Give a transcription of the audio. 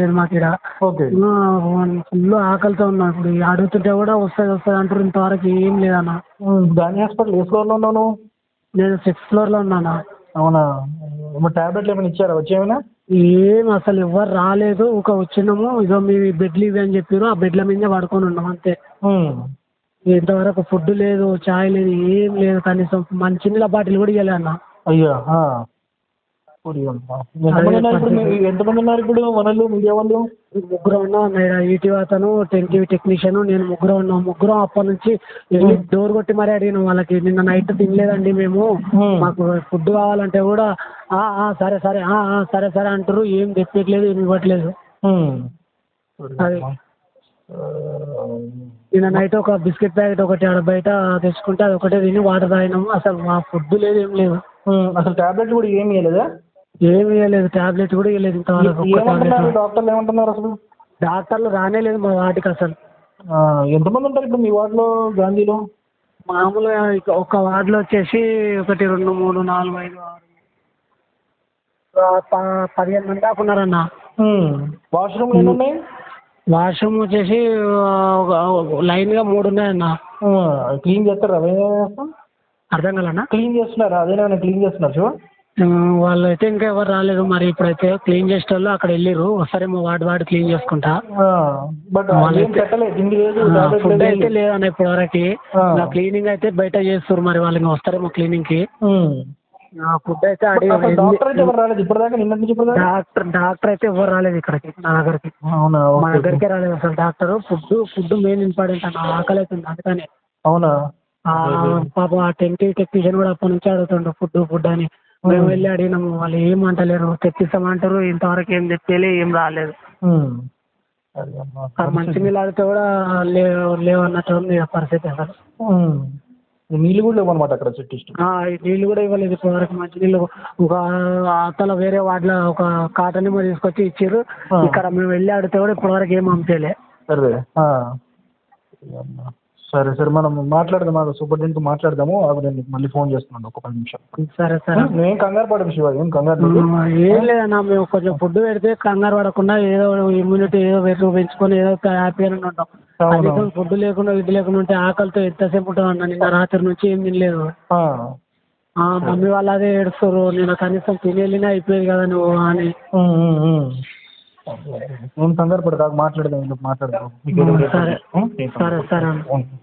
లేదు మాకు ఇక్కడ ఓకే ఫుల్ ఆకలితో ఉన్నా ఇప్పుడు ఈ అడుగుతుంటే కూడా వస్తుంది వస్తుంది అంటారు ఇంతవరకు ఏం లేదన్న గాంధీ హాస్పిటల్ ఏ ఫ్లోర్లో ఉన్నావు నువ్వు నేను సిక్స్త్ ఫ్లోర్లో ఉన్నానా అవునా మరి టాబ్లెట్లు ఏమైనా ఇచ్చారా వచ్చేమైనా ఏం అసలు ఎవ్వరు రాలేదు ఒక వచ్చినాము ఇదో మీ బెడ్లు ఇవి అని చెప్పారు ఆ బెడ్ల మీదే పడుకొని ఉన్నాం అంతే ఇంతవరకు ఫుడ్ లేదు చాయ్ లేదు ఏం లేదు కనీసం మంచినీళ్ళ బాటిల్ కూడా ఇవ్వలే అన్న అయ్యా ఆ. పూరి అమ్మా. ఎంతమంది ఉన్నారు ఇప్పుడు మీ- ఎంతమంది ఉన్నారు ఇప్పుడు మనలు మీడియా వాళ్ళు ముగ్గురు ఉన్నాం అన్న ఈడ ఈటీ అతను టెన్ టీవీ టెక్నీషియన్ నేను ముగ్గురు ఉన్నాం ముగ్గురం అప్పటి నుంచి వెళ్ళి డోర్ కొట్టి మరీ అడిగినాం వాళ్ళకి నిన్న నైట్ తినలేదండి మేము Hmm. మాకు ఫుడ్ కావాలంటే కూడా "ఆ, ఆ, సరే సరే ఆ, ఆ, సరే సరే అంటారు ఏం తెప్పట్లేదు ఏమి ఇవ్వట్లేదు ఉమ్. అది నిన్న నైట్ ఒక బిస్కెట్ ప్యాకెట్ ఒకటి ఆడ బయట తెచ్చుకుంటే అది ఒకటే తిని వాటర్ తాగినాము అసలు మా ఫుడ్ లేదు ఏం లేదు ఉమ్. అసలు టాబ్లెట్ కూడా ఏమి ఇవ్వలేదా ఏమి ఇవ్వలేదు టాబ్లెట్ కూడా ఇవ్వలేదు ఇంతవరకు ఒక్క ఏమంటున్నారు టాబ్లెట్ డాక్టర్లు ఏమంటున్నారు అసలు డాక్టర్లు రానే లేదు మా వాటికి అసలు ఆ, ఎంతమంది ఉంటారు ఇప్పుడు మీ వార్డులో గాంధీలో మామూలుగా ఇక ఒక వార్డులో వచ్చేసి ఒకటి రెండు మూడు నాలుగు ఐదు ఆరు ఆ, ప- పదిహేను మంది దాకా ఉన్నారన్న వాష్రూమ్లు ఎన్ని ఉన్నాయి వాష్రూమ్ వచ్చేసి ఆ, ఒక లైన్గా మూడు ఉన్నాయన్న క్లీన్ చేస్తారా అదేనా అర్థం కలన్నా క్లీన్ చేస్తున్నారా అదేనా క్లీన్ చేస్తున్నారు శివ వాళ్ళు అయితే ఇంకా ఎవరు రాలేదు మరి ఇప్పుడైతే క్లీన్ చేసేటోళ్ళు అక్కడ వెళ్ళిర్రు వస్తారేమో వార్డు వార్డు క్లీన్ చేసుకుంటా బట్ వాళ్ళైతే- ఏం పెట్టలేదు తిండి లేదు టాబ్లెట్ ఫుడ్ అయితే లేదు లేదన్న ఇప్పటి వరకు ఆ. క్లీనింగ్ అయితే బయట చేస్తారు మరి వాళ్ళు ఇంకా వస్తారేమో క్లీనింగ్ కి ఉమ్. ఫుడ్ అయితే అడిగి అసలు డాక్టర్ అయితే ఎవరు రాలేదు ఇప్పటిదాకా నిన్న నుంచి ఇప్పటిదాకా డాక్టర్ డాక్టర్ అయితే ఎవరు రాలేదు ఇక్కడికి నా దగ్గరికి అవునా మా ఓకే. దగ్గరికే రాలేదు అసలు doctor food food main important అన్న ఆకలి అవుతుంది అందుకని అవునా ఆ, పాపం ఆ టెంట్ టెక్నీషియన్ కూడా అప్పటి నుంచి అడుగుతుండ్రు ఫుడ్ ఫుడ్ అని మేము వెళ్ళి అడిగినాము వాళ్ళు ఏం అంటలేరు తెప్పిస్తామంటారు ఇంతవరకు ఏం తెప్పలే ఏం రాలేదు ఉమ్. సరే అమ్మా. ఆ మంచినీళ్ళు అడిగితే కూడా లేవు లేవు అన్నట్టు ఉంది ఆ పరిస్థితి అసలు ఉమ్. నీళ్ళు కూడా లేవన్నమాట అక్కడ చెట్టు ఇష్టం ఆ, ఈ నీళ్ళు కూడా ఇవ్వలేదు ఇప్పటివరకు మంచినీళ్ళు ఒక అవతల వేరే వాటిలో ఒక కాటన్ ఏమో తీసుకొచ్చి ఇచ్చారు ఆ. ఇక్కడ మేము వెళ్ళి అడిగితే కూడా ఇప్పటివరకు ఏం పంపేయలే సరే ఆ. అమ్మా. సరే సరే మనం మాట్లాడదాం ఆ సూపరింటెండెంట్ మాట్లాడదాము అవి నేను నీకు మళ్ళీ ఫోన్ చేస్తున్నాను ఒక పది నిమిషాలు సరే సరే నువ్వేం కంగారు పడదు శివ ఏం కంగారు లేదు. ఆ, ఏం లేదన్నా మేము కొంచెం ఫుడ్ పెడితే కంగారు పడకుండా ఏదో ఇమ్యూనిటీ ఏదో వెయిట్ పెంచుకొని ఏదో హ్యాపీగానే ఉంటాం అవును. అధికం ఫుడ్ లేకుండా ఇది లేకుండా ఉంటే ఆకలితో ఎంతసేపు ఉంటాం అన్న నిన్న రాత్రి నుంచి ఏం తినలేదు ఆ. ఆ, మమ్మీ వాళ్ళు అదే ఏడుస్తారు నేను కనీసం తిని వెళ్ళినా అయిపోయేది కదా నువ్వు అని ఉమ్, ఉమ్, ఉమ్. ఏం కంగారు పడదు మాట్లాడదాం ఎందుకు మాట్లాడదాం మీకు ఏదో సరే. ఉం? సరే, సరే. ఉం.